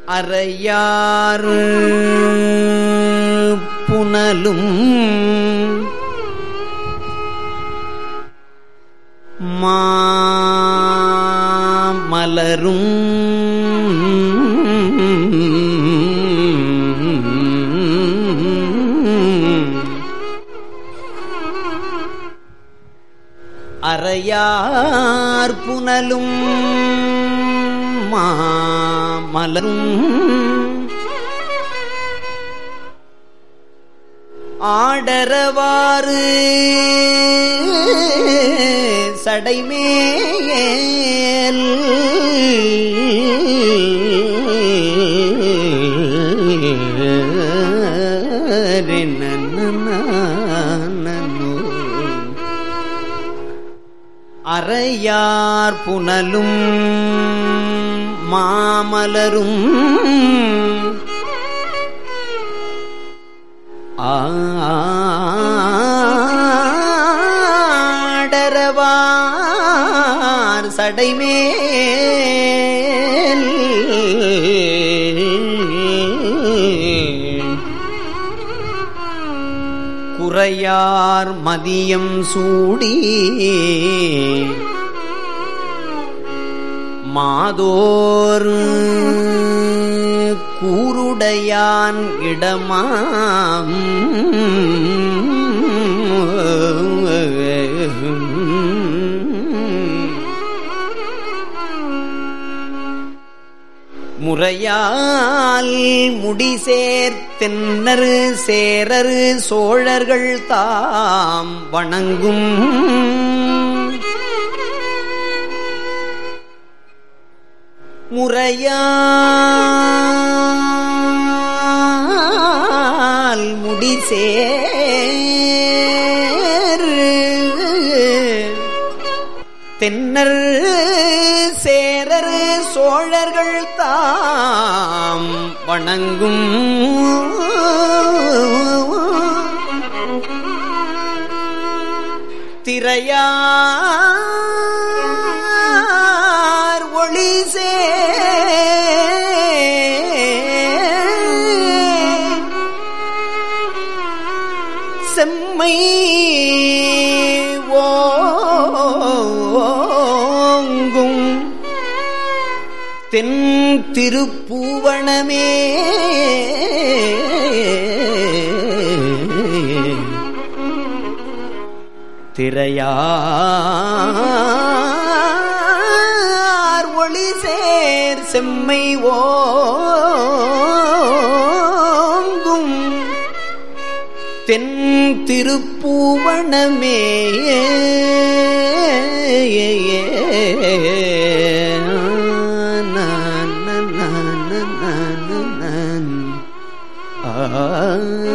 அறையாறு புனலும் மாமலரும் அறையார் புனலும் மாமலரும் ஆடரவாறு சடைமேல் அறையார் புனலும் மாமலரும் ஆடரவார் சடைமேல் குறையார் மதியம் சூடி மாதோர் கூருடையான் இடமாம் முறையால் முடிசேர்த்தென்னரு சேரரு சோழர்கள் தாம் வணங்கும் முறையால் முடிசேர் தென்னர் சேரர் சோழர்கள் தாம் வணங்கும் திரையார் ஒளிசே செம்மை ஓங்கும் தென் திருப்பூவனமே திரையார் ஒளி சேர் செம்மை ஓங்கும் தென் திருப்பூவனமே ஆ